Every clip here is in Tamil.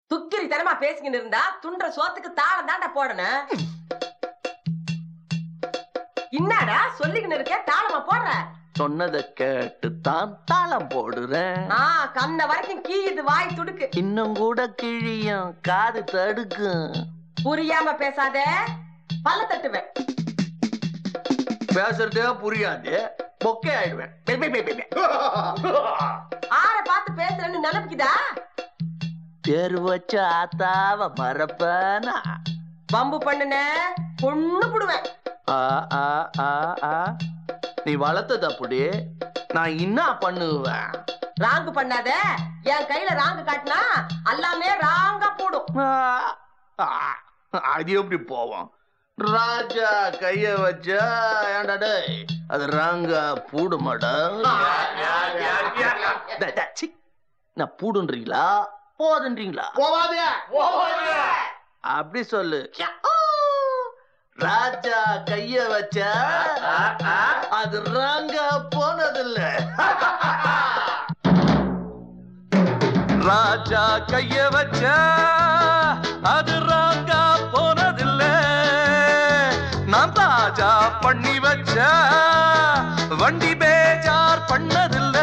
துக்கிரி தனமா பேசிக்கிட்டு இருந்தா துண்ட சோத்துக்கு தாளம் தாண்டா போடணும் என்னடா சொல்லிக்கின்னு இருக்க தாளமா போடுற சொன்னதை கேட்டு தான் தாளம் போடுறேன் ஆ கண்ண வரைக்கும் கீயுது வாய் துடுக்கு இன்னும் கூட கிழியும் காது தடுக்கும் புரியாம பேசாத பல்ல தட்டுவேன் பேசுறதே புரியாது பொக்கே ஆயிடுவேன் பெ, பெ, பெ, பெ, பெ. ஆற பார்த்து பேசுறேன்னு நினைப்புக்குதா பேர் வச்ச ஆத்தாவ மறப்பனா வம்பு பண்ணுன பொண்ணு புடுவேன் ஆ, ஆ, ஆ, ஆ. நீ வளர்த்தது அப்படி நான் என்ன பண்ணுவேன் ராங்கு பண்ணாத என் கையில ராங்கு காட்டினா எல்லாமே ராங்கா போடும் ஆ, ஆ, அது எப்படி போவோம் ராஜா கைய வச்சா ஏன்டா டேய் அது ராங்கா பூடுமாடா டேய், டேய், சீ. நான் பூடுன்றீங்களா போதுன்றீங்களா அப்படி சொல்லு ராஜா கைய வச்சா அது ராங்கா போனதில்ல ராஜா கைய வச்ச அது ராங்கா போனதில்ல நான் தாஜா பண்ணி வச்ச வண்டி பேஜார் பண்ணதில்ல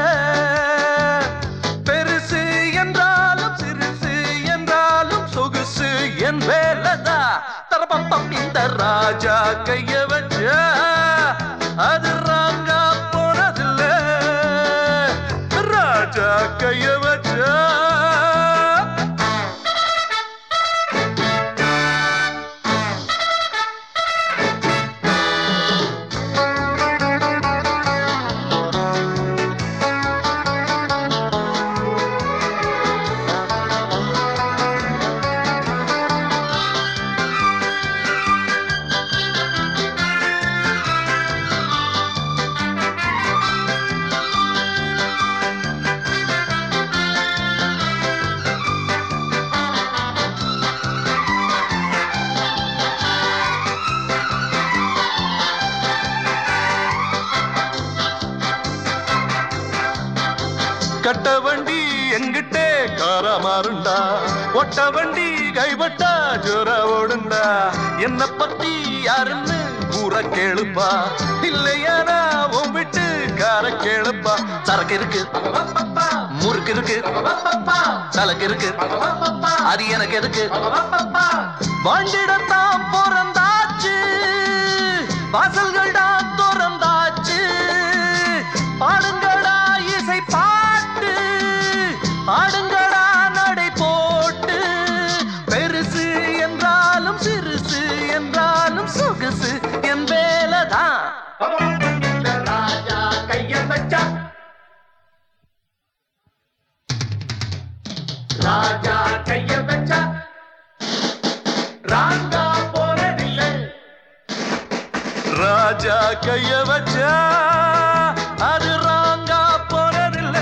பெருசு என்றாலும் சிறுசு என்றாலும் சொகுசு என் வேலைதா தரப்பம் இந்த ராஜா கைய வச்ச அது ராங்கா போனதில்ல ராஜா கைய வச்ச கட்ட வண்டி எங்கிட்டே கார மாறுண்டா ஒட்ட வண்டி கைவட்டா ஜோர ஓடுண்டா என்ன பத்தி யாருன்னு கூற கேளுப்பா இல்லையானா உன் விட்டு கார கேளுப்பா சரக்கு இருக்கு முறுக்கு இருக்கு சலக்கு இருக்கு அது எனக்கு எதுக்கு வண்டிடத்தான் பிறந்தாச்சு வாசல்கள்டா திறந்தாச்சு பாடுங்கடா இசை பாட்டு ஆடுங்கடா நடை போட்டு பெருசு என்றாலும் சிறுசு என்றாலும் சொகுசு என் வேலைதான் ராஜா கைய வச்சா ராஜா கைய வச்சா ராங்கா போனதில்லை ராஜா கைய வச்சா அது ராங்கா போனதில்ல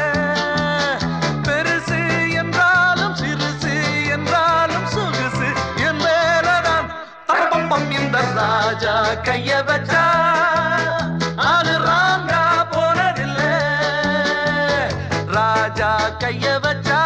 பெருசு என்றாலும் சிறுசு என்றாலும் சொகுசு என் மேலதான் தரப்பம் இந்த ராஜா கைய வச்சா அது ராங்கா போனதில்ல ராஜா கைய வச்சா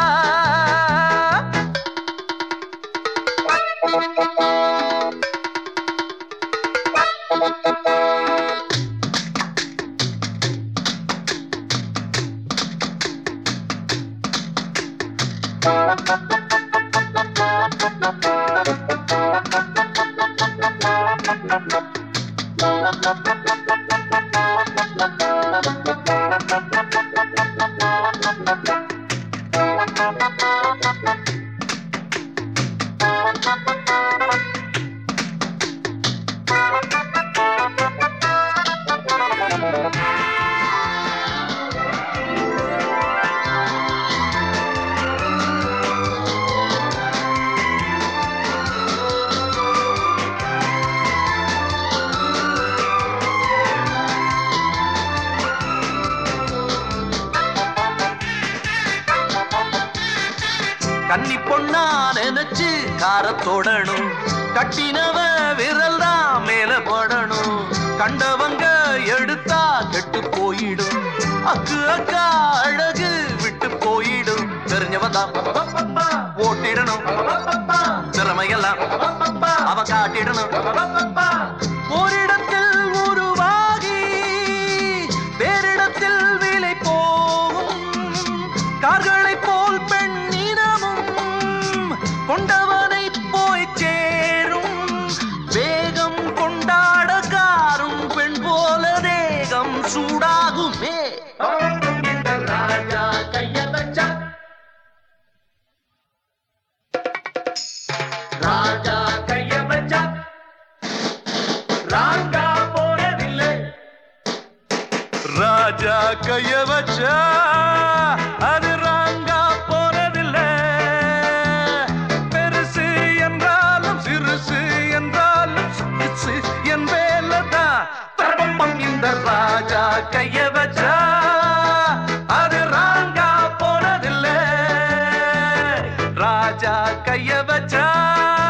கன்னி பொண்ணா நினைச்சு காரத்தோடணும் கட்டினவ விரல் தான் மேல படணும் கண்டவங்க எடுத்தா கெட்டு போயிடும் அக்கு அக்கா அழகு விட்டு போயிடும் தெரிஞ்சவன் தான் ஓட்டிடணும் திறமையெல்லாம் அவன் காட்டிடணும் ஓரிடத்தில் உருவாகி வேறிடத்தில் விலை போகும் கார்களைப் போல் பெண்ணினமும் கொண்டவனை போய் சேரும் வேகம் கொண்டாட காரும் பெண் போல தேகம் சூடாகுமே இந்த ராஜா கைய வச்சா ராஜா கைய வச்சா ராங்கா போனதில்லை ராஜா கைய வச்சா அது ராங்கா போனதில்லை பெருசு என்றாலும் சிறுசு என்றாலும் சிறுசு என் வேலைதான் தர்மம் இந்த ராஜா கைய வச்சா அது ராங்கா போனதில்லை ராஜா கைய வச்சா